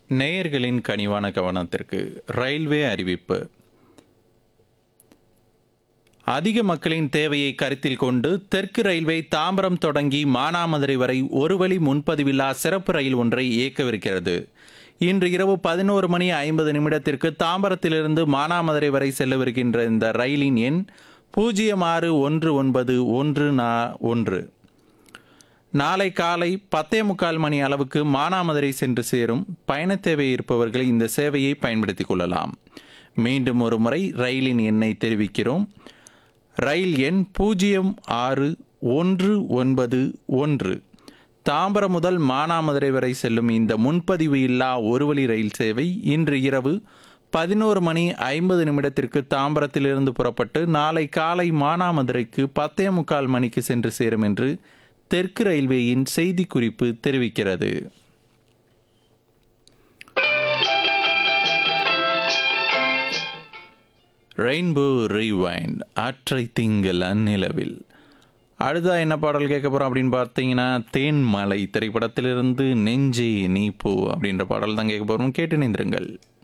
நேயர்களின் கனிவான கவனத்திற்கு ரயில்வே அறிவிப்பு அதிக மக்களின் தேவையை கருத்தில் கொண்டு தெற்கு ரயில்வே தாம்பரம் தொடங்கி மானாமதுரை வரை ஒரு வழி முன்பதிவில்லா சிறப்பு ரயில் ஒன்றை இயக்கவிருக்கிறது இன்று இரவு பதினோரு மணி ஐம்பது நிமிடத்திற்கு தாம்பரத்திலிருந்து மானாமதுரை வரை செல்லவிருக்கின்ற இந்த ரயிலின் எண் பூஜ்ஜியம் ஆறு ஒன்று ஒன்பது ஒன்று நா ஒன்று நாளை காலை பத்தே முக்கால் மணி அளவுக்கு மானாமதுரை சென்று சேரும் பயணத் தேவை இருப்பவர்கள் இந்த சேவையை பயன்படுத்திக் கொள்ளலாம் மீண்டும் ஒரு முறை ரயிலின் எண்ணை தெரிவிக்கிறோம் ரயில் எண் பூஜ்ஜியம் ஆறு ஒன்று ஒன்பது ஒன்று தாம்பரம் முதல் மானாமதுரை வரை செல்லும் இந்த முன்பதிவு இல்லா ஒரு வழி ரயில் சேவை இன்று இரவு பதினோரு மணி ஐம்பது நிமிடத்திற்கு தாம்பரத்திலிருந்து புறப்பட்டு நாளை காலை மானாமதுரைக்கு பத்தே முக்கால் மணிக்கு சென்று சேரும் என்று தெற்கு ரயில்வேயின் செய்திக்குறிப்பு தெரிவிக்கிறது ரெயின்போ ரீவைண்ட் ஆற்றை திங்கள் அந்நிலவில் அடுத்தா என்ன பாடல் கேட்க போகிறோம் அப்படின்னு பார்த்தீங்கன்னா தேன்மலை திரைப்படத்திலிருந்து நெஞ்சே நீ போ அப்படின்ற பாடல் தான் கேட்க போகிறோம் கேட்டு நிந்திருங்கள்